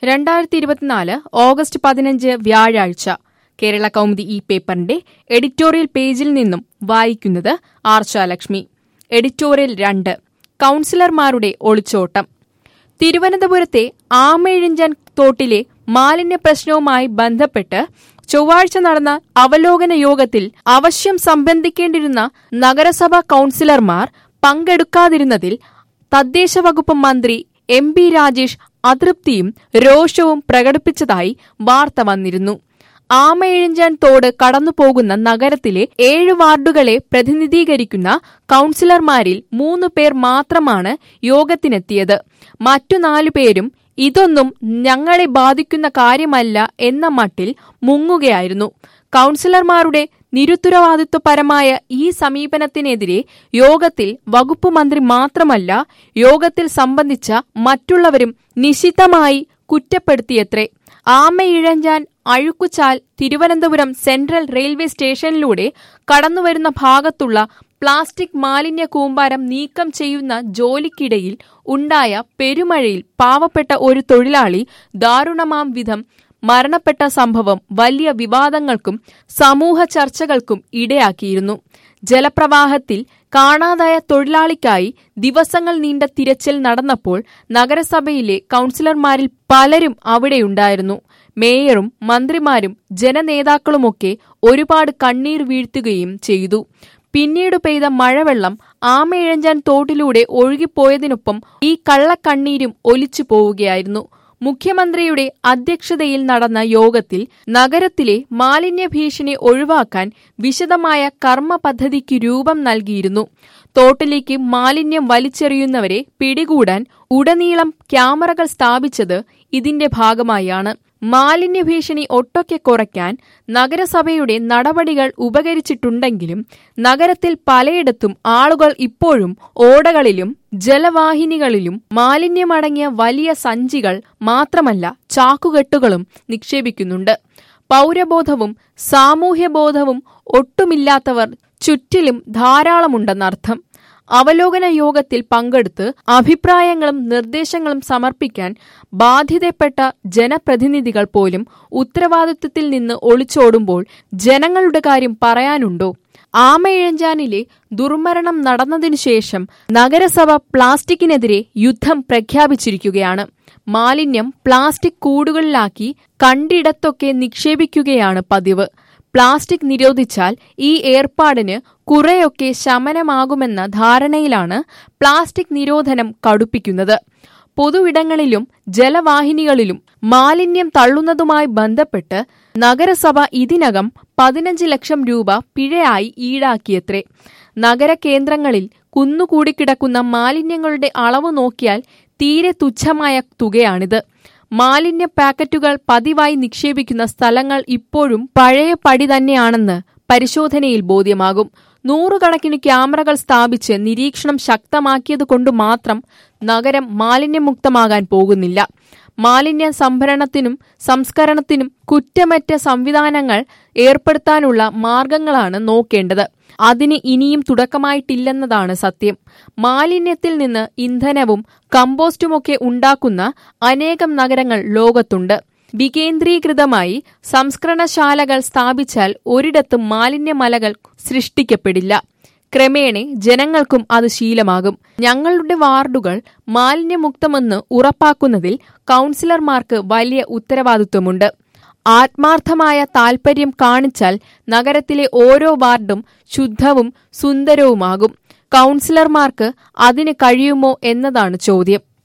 രണ്ടായിരത്തി ഇരുപത്തിനാല് ഓഗസ്റ്റ് പതിനഞ്ച് വ്യാഴാഴ്ച കേരള കൗമുദി ഈ പേപ്പറിന്റെ എഡിറ്റോറിയൽ പേജിൽ നിന്നും വായിക്കുന്നത് ആർച്ചാലക്ഷ്മി എഡിറ്റോറിയൽ രണ്ട് കൗൺസിലർമാരുടെ ഒളിച്ചോട്ടം തിരുവനന്തപുരത്തെ ആമയിഴഞ്ചൻ തോട്ടിലെ മാലിന്യ പ്രശ്നവുമായി ബന്ധപ്പെട്ട് ചൊവ്വാഴ്ച നടന്ന അവലോകന യോഗത്തിൽ അവശ്യം സംബന്ധിക്കേണ്ടിരുന്ന നഗരസഭാ കൗൺസിലർമാർ പങ്കെടുക്കാതിരുന്നതിൽ തദ്ദേശ വകുപ്പ് മന്ത്രി എം പി രാജേഷ് അതൃപ്തിയും രോഷവും പ്രകടിപ്പിച്ചതായി വാർത്ത വന്നിരുന്നു ആമയിഴഞ്ചാൻ തോട് കടന്നുപോകുന്ന നഗരത്തിലെ ഏഴ് വാർഡുകളെ പ്രതിനിധീകരിക്കുന്ന കൗൺസിലർമാരിൽ മൂന്ന് പേർ മാത്രമാണ് യോഗത്തിനെത്തിയത് മറ്റു നാലുപേരും ഇതൊന്നും ഞങ്ങളെ ബാധിക്കുന്ന കാര്യമല്ല എന്ന മട്ടിൽ മുങ്ങുകയായിരുന്നു കൗൺസിലർമാരുടെ നിരുത്തരവാദിത്വപരമായ ഈ സമീപനത്തിനെതിരെ യോഗത്തിൽ വകുപ്പ് മന്ത്രി മാത്രമല്ല യോഗത്തിൽ സംബന്ധിച്ച മറ്റുള്ളവരും നിശിതമായി കുറ്റപ്പെടുത്തിയത്രേ ആമയിഴഞ്ചാൻ അഴുക്കുചാൽ തിരുവനന്തപുരം സെൻട്രൽ റെയിൽവേ സ്റ്റേഷനിലൂടെ കടന്നുവരുന്ന ഭാഗത്തുള്ള പ്ലാസ്റ്റിക് മാലിന്യ കൂമ്പാരം നീക്കം ചെയ്യുന്ന ജോലിക്കിടയിൽ ഉണ്ടായ പെരുമഴയിൽ പാവപ്പെട്ട ഒരു തൊഴിലാളി ദാരുണമാം വിധം മരണപ്പെട്ട സംഭവം വലിയ വിവാദങ്ങൾക്കും സമൂഹ ചർച്ചകൾക്കും ഇടയാക്കിയിരുന്നു ജലപ്രവാഹത്തിൽ കാണാതായ തൊഴിലാളിക്കായി ദിവസങ്ങൾ നീണ്ട തിരച്ചിൽ നടന്നപ്പോൾ നഗരസഭയിലെ കൗൺസിലർമാരിൽ പലരും അവിടെയുണ്ടായിരുന്നു മേയറും മന്ത്രിമാരും ജനനേതാക്കളുമൊക്കെ ഒരുപാട് കണ്ണീർ വീഴ്ത്തുകയും ചെയ്തു പിന്നീട് പെയ്ത മഴവെള്ളം ആമയിഴഞ്ചാൻ തോട്ടിലൂടെ ഒഴുകിപ്പോയതിനൊപ്പം ഈ കള്ളക്കണ്ണീരും ഒലിച്ചു പോവുകയായിരുന്നു മുഖ്യമന്ത്രിയുടെ അധ്യക്ഷതയിൽ നടന്ന യോഗത്തിൽ നഗരത്തിലെ മാലിന്യ ഭീഷണി ഒഴിവാക്കാൻ വിശദമായ കർമ്മ പദ്ധതിക്ക് രൂപം നൽകിയിരുന്നു തോട്ടിലേക്ക് മാലിന്യം വലിച്ചെറിയുന്നവരെ പിടികൂടാൻ ഉടനീളം ക്യാമറകൾ സ്ഥാപിച്ചത് ഇതിന്റെ ഭാഗമായാണ് മാലിന്യ ഭീഷണി ഒട്ടൊക്കെ കുറയ്ക്കാൻ നഗരസഭയുടെ നടപടികൾ ഉപകരിച്ചിട്ടുണ്ടെങ്കിലും നഗരത്തിൽ പലയിടത്തും ആളുകൾ ഇപ്പോഴും ഓടകളിലും ജലവാഹിനികളിലും മാലിന്യമടങ്ങിയ വലിയ സഞ്ചികൾ മാത്രമല്ല ചാക്കുകെട്ടുകളും നിക്ഷേപിക്കുന്നുണ്ട് പൗരബോധവും സാമൂഹ്യബോധവും ഒട്ടുമില്ലാത്തവർ ചുറ്റിലും ധാരാളമുണ്ടെന്നർത്ഥം അവലോകന യോഗത്തിൽ പങ്കെടുത്ത് അഭിപ്രായങ്ങളും നിർദ്ദേശങ്ങളും സമർപ്പിക്കാൻ ബാധ്യതപ്പെട്ട ജനപ്രതിനിധികൾ പോലും ഉത്തരവാദിത്വത്തിൽ നിന്ന് ഒളിച്ചോടുമ്പോൾ ജനങ്ങളുടെ കാര്യം പറയാനുണ്ടോ ആമയിഴഞ്ചാനിലെ ദുർമരണം നടന്നതിനു ശേഷം നഗരസഭ പ്ലാസ്റ്റിക്കിനെതിരെ യുദ്ധം പ്രഖ്യാപിച്ചിരിക്കുകയാണ് മാലിന്യം പ്ലാസ്റ്റിക് കൂടുകളിലാക്കി കണ്ടിടത്തൊക്കെ നിക്ഷേപിക്കുകയാണ് പതിവ് പ്ലാസ്റ്റിക് നിരോധിച്ചാൽ ഈ ഏർപ്പാടിന് കുറെയൊക്കെ ശമനമാകുമെന്ന ധാരണയിലാണ് പ്ലാസ്റ്റിക് നിരോധനം കടുപ്പിക്കുന്നത് പൊതുവിടങ്ങളിലും ജലവാഹിനികളിലും മാലിന്യം തള്ളുന്നതുമായി ബന്ധപ്പെട്ട് നഗരസഭ ഇതിനകം പതിനഞ്ച് ലക്ഷം രൂപ പിഴയായി ഈടാക്കിയത്രേ നഗരകേന്ദ്രങ്ങളിൽ കുന്നുകൂടിക്കിടക്കുന്ന മാലിന്യങ്ങളുടെ അളവ് നോക്കിയാൽ തീരെ തുച്ഛമായ തുകയാണിത് മാലിന്യ പാക്കറ്റുകൾ പതിവായി നിക്ഷേപിക്കുന്ന സ്ഥലങ്ങൾ ഇപ്പോഴും പഴയ പടി തന്നെയാണെന്ന് പരിശോധനയിൽ ബോധ്യമാകും നൂറുകണക്കിന് ക്യാമറകൾ സ്ഥാപിച്ച് നിരീക്ഷണം ശക്തമാക്കിയതുകൊണ്ട് മാത്രം നഗരം മാലിന്യമുക്തമാകാൻ പോകുന്നില്ല മാലിന്യ സംഭരണത്തിനും സംസ്കരണത്തിനും കുറ്റമറ്റ സംവിധാനങ്ങൾ ഏർപ്പെടുത്താനുള്ള മാർഗങ്ങളാണ് നോക്കേണ്ടത് അതിന് ഇനിയും തുടക്കമായിട്ടില്ലെന്നതാണ് സത്യം മാലിന്യത്തിൽ നിന്ന് ഇന്ധനവും കമ്പോസ്റ്റുമൊക്കെ ഉണ്ടാക്കുന്ന അനേകം നഗരങ്ങൾ ലോകത്തുണ്ട് വികേന്ദ്രീകൃതമായി സംസ്കരണശാലകൾ സ്ഥാപിച്ചാൽ ഒരിടത്തും മാലിന്യമലകൾ സൃഷ്ടിക്കപ്പെടില്ല ക്രമേണ ജനങ്ങൾക്കും അത് ശീലമാകും ഞങ്ങളുടെ വാർഡുകൾ മാലിന്യമുക്തമെന്ന് ഉറപ്പാക്കുന്നതിൽ കൗൺസിലർമാർക്ക് വലിയ ഉത്തരവാദിത്വമുണ്ട് ആത്മാർത്ഥമായ താൽപര്യം കാണിച്ചാൽ നഗരത്തിലെ ഓരോ വാർഡും ശുദ്ധവും സുന്ദരവുമാകും കൗൺസിലർമാർക്ക് അതിന് കഴിയുമോ എന്നതാണ് ചോദ്യം